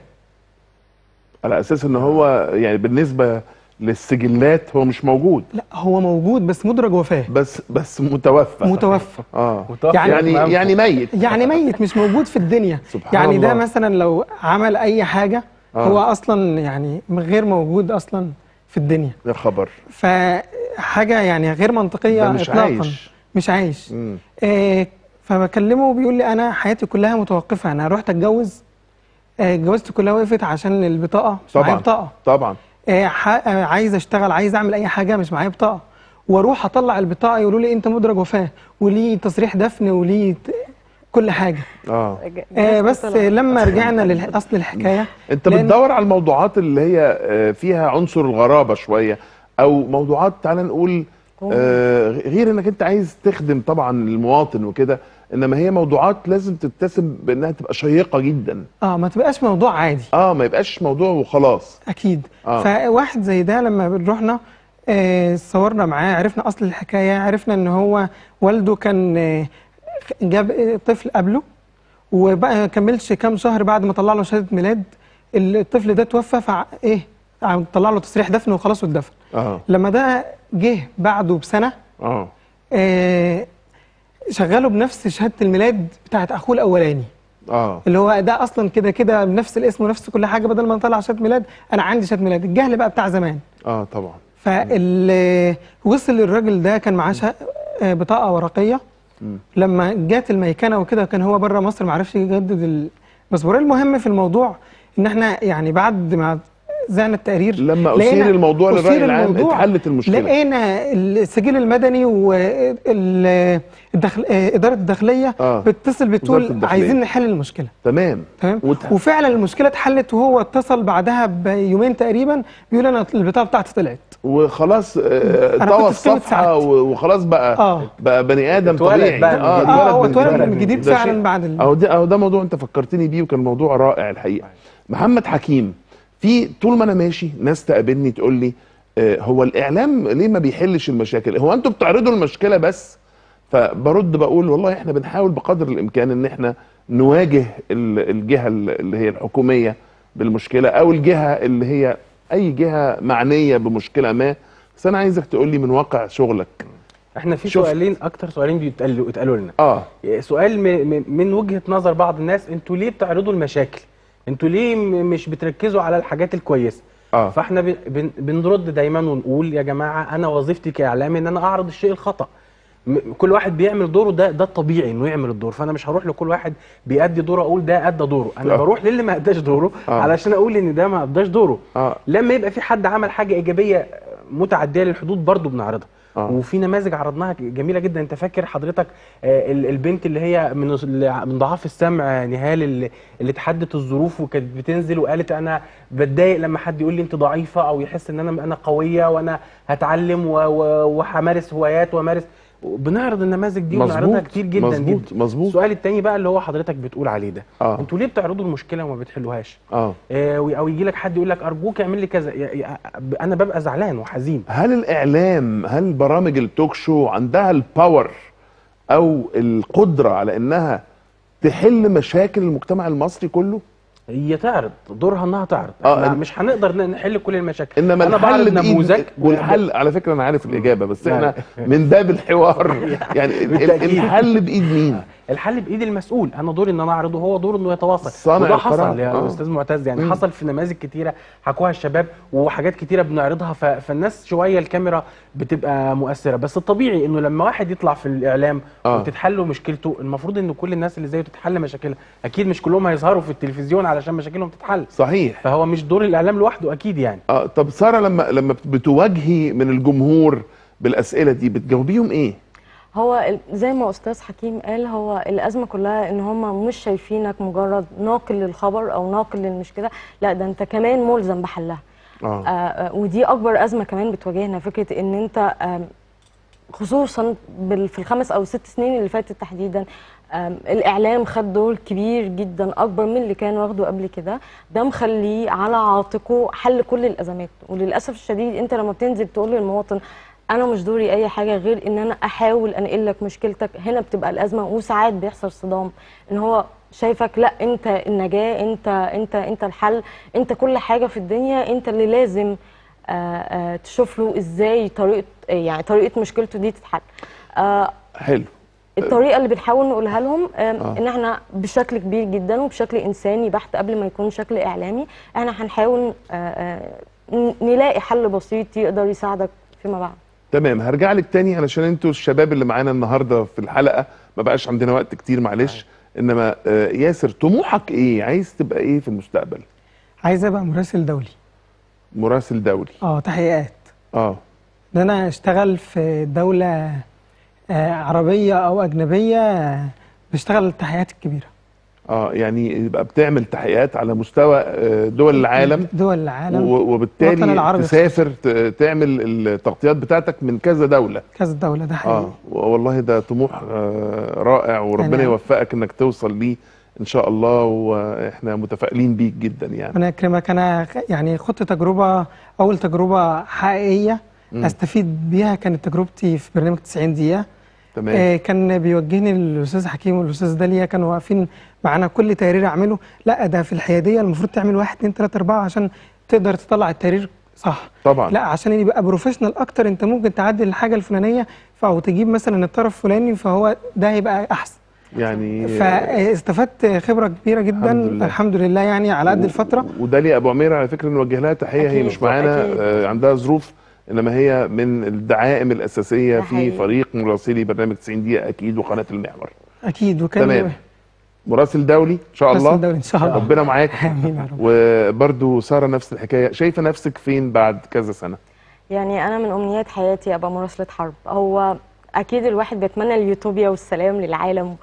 على اساس ان هو يعني بالنسبه للسجلات هو مش موجود لا هو موجود بس مدرج وفاه بس بس متوفى متوفى اه يعني- يعني يعني ميت يعني ميت مش موجود في الدنيا سبحان يعني ده الله. مثلا لو عمل اي حاجه آه. هو اصلا يعني غير موجود اصلا في الدنيا يا خبر فحاجه يعني غير منطقيه ده مش اطلاقا عايش. مش عايش مم. آه فبكلمه بيقول لي انا حياتي كلها متوقفه انا رحت اتجوز آه، جوازتي كلها وقفت عشان البطاقه مش معايا طبعا بطاقه طبعا آه، ح- آه، عايز اشتغل عايز اعمل اي حاجه مش معايا بطاقه واروح اطلع البطاقه يقولوا لي انت مدرج وفاه وليه تصريح دفن وليه ت- كل حاجه اه آه بس آه، لما رجعنا لاصل الحكايه انت لأن- بتدور على الموضوعات اللي هي آه، فيها عنصر الغرابه شويه او موضوعات تعالى نقول آه، غير انك انت عايز تخدم طبعا المواطن وكده انما هي موضوعات لازم تتسم بانها تبقى شيقه جدا اه ما تبقاش موضوع عادي اه ما يبقاش موضوع وخلاص اكيد آه. فواحد زي ده لما رحنا آه صورنا معاه عرفنا اصل الحكايه عرفنا ان هو والده كان آه جاب آه، طفل قبله وبقى ما كملش كام شهر بعد ما طلع له شهاده ميلاد الطفل ده توفى فا ايه عم طلع له تصريح دفن وخلاص واتدفن اه لما ده جه بعده بسنه اه آه شغله بنفس شهاده الميلاد بتاعت اخوه الاولاني اه اللي هو ده اصلا كده كده بنفس الاسم ونفس كل حاجه بدل ما نطلع شهاده ميلاد انا عندي شهاده ميلاد الجهل بقى بتاع زمان اه طبعا فال وصل للراجل ده كان معاه شا- آه، بطاقه ورقيه مم. لما جات الميكنه وكده كان هو بره مصر ما عرفش يجدد الباسبور المهم في الموضوع ان احنا يعني بعد ما زعنا التقرير لما أثير لقينا- الموضوع للرأي أثير العام الموضوع، اتحلت المشكلة. لقينا السجل المدني وإدارة الداخلية آه. بتتصل وزارة بتقول الداخلية. عايزين نحل المشكلة تمام تمام وت- وفعلا المشكلة اتحلت وهو اتصل بعدها بيومين تقريبا بيقول أنا البطاقة بتاعتي طلعت وخلاص آه، أنا طوى كنت في قيمة الصفحه سعادتي. و- وخلاص بقى آه. بقى بني ادم اتولد طبيعي بقى من اه جديد. آه، هو من اتولد جديد. من جديد ده فعلا شيء- بعد ال- اهو ده اهو ده موضوع انت فكرتني بيه وكان موضوع رائع الحقيقه محمد حكيم في طول ما انا ماشي ناس تقابلني تقول لي آه، هو الاعلام ليه ما بيحلش المشاكل هو انتوا بتعرضوا المشكله بس فبرد بقول والله احنا بنحاول بقدر الامكان ان احنا نواجه ال- الجهه اللي هي الحكوميه بالمشكله او الجهه اللي هي اي جهه معنيه بمشكله ما بس انا عايزك تقول لي من واقع شغلك احنا في شفت. سؤالين اكتر سؤالين بيتقالوا اتقالوا لنا اه سؤال م- م- من وجهة نظر بعض الناس انتوا ليه بتعرضوا المشاكل انتوا ليه م- مش بتركزوا على الحاجات الكويسه اه فاحنا بن- بن- بنرد دايما ونقول يا جماعه انا وظيفتي كاعلامي ان انا اعرض الشيء الخطا م- كل واحد بيعمل دوره ده ده الطبيعي انه يعمل الدور فانا مش هروح لكل واحد بيأدي دوره اقول ده ادى دوره انا آه. بروح للي ما اداش دوره آه. علشان اقول ان ده ما اداش دوره اه لما يبقى في حد عمل حاجه ايجابيه متعديه للحدود برضو بنعرضها آه. وفي نماذج عرضناها جميله جدا انت فاكر حضرتك آه، ال- البنت اللي هي من اللي من ضعاف السمع آه، نهال اللي, اللي تحدت الظروف وكانت بتنزل وقالت انا بتضايق لما حد يقول لي انت ضعيفه او يحس ان انا انا قويه وانا هتعلم و- و- وهمارس هوايات وامارس بنعرض النماذج دي مظبوط، وبنعرضها كتير جدا مظبوط، جدا مظبوط. السؤال التاني بقى اللي هو حضرتك بتقول عليه ده اه انتوا ليه بتعرضوا المشكله وما بتحلوهاش اه آه، او يجي لك حد يقول لك ارجوك اعمل لي كذا يا- يا- انا ببقى زعلان وحزين هل الاعلام هل برامج التوك شو عندها الباور او القدره على انها تحل مشاكل المجتمع المصري كله هي تعرض دورها انها تعرض آه، احنا إن- مش هنقدر ن- نحل كل المشاكل انما انا الحل بعرض بايد نموذج والحل على فكره انا عارف الاجابه بس لا. احنا من باب الحوار يعني ال- ال- بالتأكيد. الحل بايد مين الحل بايد المسؤول انا دوري ان انا اعرضه هو دوره انه يتواصل صانع وده القرار. حصل يا آه. استاذ معتز يعني مم. حصل في نماذج كتيره حكوها الشباب وحاجات كتيره بنعرضها ف... فالناس شويه الكاميرا بتبقى مؤثره بس الطبيعي انه لما واحد يطلع في الاعلام آه. وتتحل له مشكلته المفروض ان كل الناس اللي زيه تتحل مشاكلها اكيد مش كلهم هيظهروا في التلفزيون علشان مشاكلهم تتحل صحيح فهو مش دور الاعلام لوحده اكيد يعني اه طب ساره لما لما بتواجهي من الجمهور بالاسئله دي بتجاوبيهم ايه هو ال- زي ما استاذ حكيم قال هو الازمه كلها ان هم مش شايفينك مجرد ناقل للخبر او ناقل للمشكله لا ده انت كمان ملزم بحلها اه آه، آه، ودي اكبر ازمه كمان بتواجهنا فكره ان انت آم، خصوصا بال- في الخمس او ست سنين اللي فاتت تحديدا آم، الاعلام خد دور كبير جدا اكبر من اللي كان واخده قبل كده ده مخليه على عاتقه حل كل الازمات وللاسف الشديد انت لما بتنزل تقول للمواطن انا مش دوري اي حاجه غير ان انا احاول انقل لك مشكلتك هنا بتبقى الازمه وساعات بيحصل صدام ان هو شايفك لا انت النجاه انت انت انت الحل انت كل حاجه في الدنيا انت اللي لازم آه، آه، تشوف له ازاي طريقه يعني طريقه مشكلته دي تتحل آه، حلو الطريقه اللي بنحاول نقولها لهم آم، آه. ان احنا بشكل كبير جدا وبشكل انساني بحت قبل ما يكون شكل اعلامي احنا هنحاول آه، آه، ن- نلاقي حل بسيط يقدر يساعدك فيما بعد تمام هرجع لك تاني علشان انتوا الشباب اللي معانا النهارده في الحلقه ما بقاش عندنا وقت كتير معلش انما آه، ياسر طموحك ايه عايز تبقى ايه في المستقبل عايز ابقى مراسل دولي مراسل دولي اه تحقيقات اه ان انا اشتغل في دوله آه، عربيه او اجنبيه آه، بشتغل التحقيقات الكبيره اه يعني يبقى بتعمل تحقيقات على مستوى آه، دول العالم دول العالم و- الوطن وبالتالي العربي تسافر ت- تعمل التغطيات بتاعتك من كذا دوله كذا دوله ده حقيقي اه والله ده طموح آه، رائع وربنا يعني- يوفقك انك توصل ليه ان شاء الله واحنا متفائلين بيك جدا يعني ربنا يكرمك انا خ- يعني خدت تجربه اول تجربه حقيقيه مم. استفيد بيها كانت تجربتي في برنامج 90 دقيقه تمام آه كان بيوجهني الاستاذ حكيم والاستاذ داليا كانوا واقفين معانا كل تقرير اعمله لا ده في الحياديه المفروض تعمل واحد اتنين تلاته اربعه عشان تقدر تطلع التقرير صح طبعا لا عشان يبقى بروفيشنال اكتر انت ممكن تعدل الحاجه الفلانيه او تجيب مثلا الطرف الفلاني فهو ده هيبقى احسن يعني فاستفدت خبره كبيره جدا الحمد لله. الحمد لله يعني على قد الفتره وداليا ابو عمير على فكره نوجه لها تحيه هي أكيد، مش معانا أكيد. آه، عندها ظروف انما هي من الدعائم الاساسيه ده في حقيقي. فريق مراسلي برنامج 90 دقيقه اكيد وقناه المحور اكيد وكان تمام مراسل دولي ان شاء مراسل الله دولي إن شاء الله. ربنا معاك امين يا رب وبرده ساره نفس الحكايه شايفه نفسك فين بعد كذا سنه يعني انا من امنيات حياتي ابقى مراسله حرب هو اكيد الواحد بيتمنى اليوتوبيا والسلام للعالم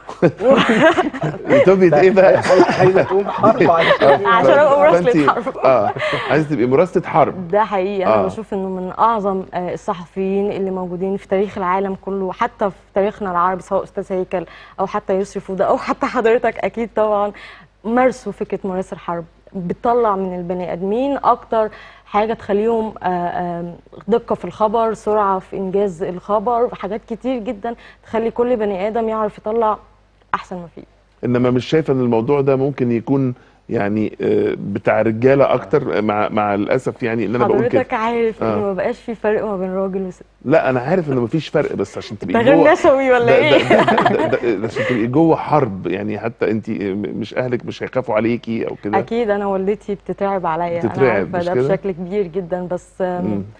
يوتوبيا ايه بقى عايزه تقوم حرب عشان ابقى مراسله فأنتي- حرب اه عايزه تبقي مراسله حرب ده حقيقي انا آه. بشوف انه من اعظم آه، الصحفيين اللي موجودين في تاريخ العالم كله حتى في تاريخنا العربي سواء استاذ هيكل او حتى يسري فوده او حتى حضرتك اكيد طبعا مارسوا فكره مراسل حرب بتطلع من البني ادمين اكتر حاجه تخليهم آه، آه، دقه في الخبر سرعه في انجاز الخبر حاجات كتير جدا تخلي كل بني ادم يعرف يطلع احسن ما فيه انما مش شايفه ان الموضوع ده ممكن يكون يعني آه، بتاع رجاله اكتر مع مع الاسف يعني ان انا بقول كده حضرتك عارف آه. ان ما بقاش في فرق ما بين راجل وست لا انا عارف ان مفيش فرق بس عشان تبقي ده غير نشوي ولا ده- ايه؟ ده- ده- ده- ده- عشان تبقي جوه حرب يعني حتى انت مش اهلك مش هيخافوا عليكي او كده اكيد انا والدتي بتتعب عليا انا بتترعب، عارفه مش ده كده؟ بشكل كبير جدا بس آم، مم.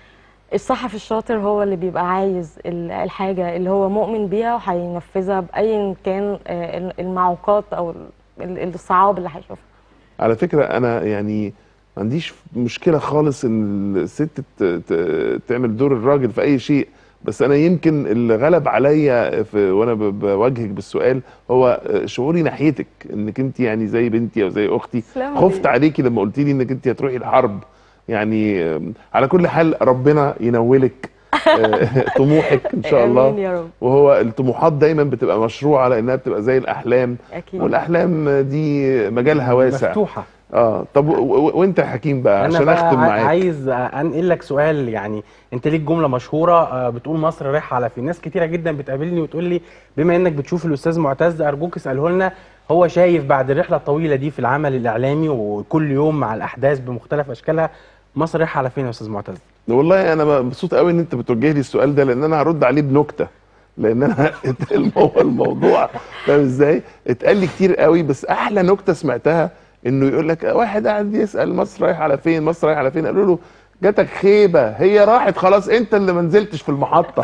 الصحفي الشاطر هو اللي بيبقى عايز ال- الحاجة اللي هو مؤمن بيها وهينفذها بأي كان آه، المعوقات أو ال- الصعاب اللي هيشوفها على فكرة أنا يعني ما عنديش مشكلة خالص إن الست ت- ت- تعمل دور الراجل في أي شيء بس أنا يمكن اللي غلب عليا في وأنا ب- بواجهك بالسؤال هو شعوري ناحيتك إنك أنت يعني زي بنتي أو زي أختي تسلمي. خفت عليكي لما قلت لي إنك أنت هتروحي الحرب يعني آم، على كل حال ربنا ينولك آه، طموحك إن شاء الله آمين يا رب. وهو الطموحات دايما بتبقى مشروعة لأنها بتبقى زي الأحلام أكيد. والأحلام دي مجالها واسع مفتوحة. اه طب و- و- وانت يا حكيم بقى انا عشان بقى اختم ع- معاك عايز انقل لك سؤال يعني انت ليك جمله مشهوره آه، بتقول مصر رايحه على فين ناس كتيره جدا بتقابلني وتقول لي بما انك بتشوف الاستاذ معتز ارجوك اساله لنا هو شايف بعد الرحله الطويله دي في العمل الاعلامي وكل يوم مع الاحداث بمختلف اشكالها مصر رايحه على فين يا استاذ معتز والله انا مبسوط قوي ان انت بتوجه لي السؤال ده لان انا هرد عليه بنكته لان انا المو- الموضوع فاهم ازاي اتقال لي كتير قوي بس احلى نكته سمعتها انه يقول لك واحد قاعد يسال مصر رايح على فين مصر رايح على فين قالوا له جاتك خيبه هي راحت خلاص انت اللي ما نزلتش في المحطه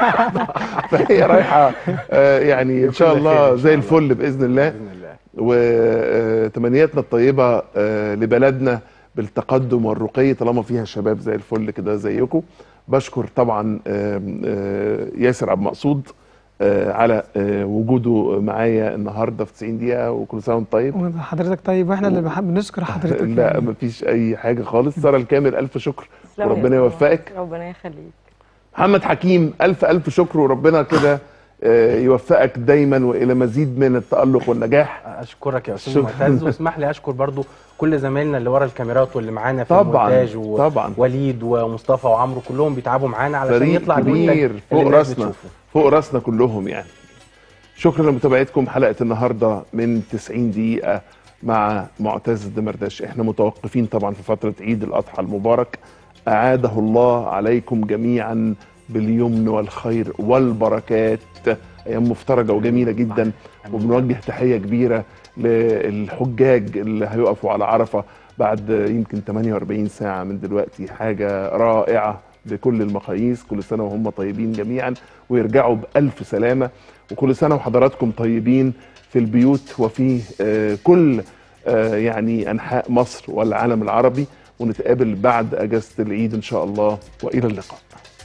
فهي رايحه آه، يعني ان شاء الله زي الفل باذن الله وتمنياتنا الطيبه آه، لبلدنا بالتقدم والرقي طالما فيها شباب زي الفل كده زيكم بشكر طبعا آم، آه، ياسر عبد المقصود آه، على آه، وجوده معايا النهارده في 90 دقيقه وكل سنه وانت طيب حضرتك طيب واحنا اللي بنحب نشكر حضرتك لا يعني. مفيش اي حاجه خالص ساره الكامل الف شكر تسلمي يا وربنا أستاذ يوفقك ربنا يخليك محمد حكيم الف الف شكر وربنا كده آه، يوفقك دايما والى مزيد من التالق والنجاح اشكرك يا استاذ شكراً. معتز واسمح لي اشكر برضو كل زمايلنا اللي ورا الكاميرات واللي معانا في طبعاً، المونتاج و- طبعاً. وليد ومصطفى وعمرو كلهم بيتعبوا معانا علشان فريق يطلع المنتج كبير اللي فوق الناس راسنا بتشوفه. فوق راسنا كلهم يعني شكرا لمتابعتكم حلقه النهارده من 90 دقيقه مع معتز الدمرداش احنا متوقفين طبعا في فتره عيد الاضحى المبارك اعاده الله عليكم جميعا باليمن والخير والبركات ايام مفترجه وجميله جدا وبنوجه تحيه كبيره للحجاج اللي هيقفوا على عرفه بعد يمكن 48 ساعه من دلوقتي حاجه رائعه بكل المقاييس كل سنه وهم طيبين جميعا ويرجعوا بالف سلامه وكل سنه وحضراتكم طيبين في البيوت وفي آه، كل آه، يعني انحاء مصر والعالم العربي ونتقابل بعد اجازه العيد ان شاء الله والى اللقاء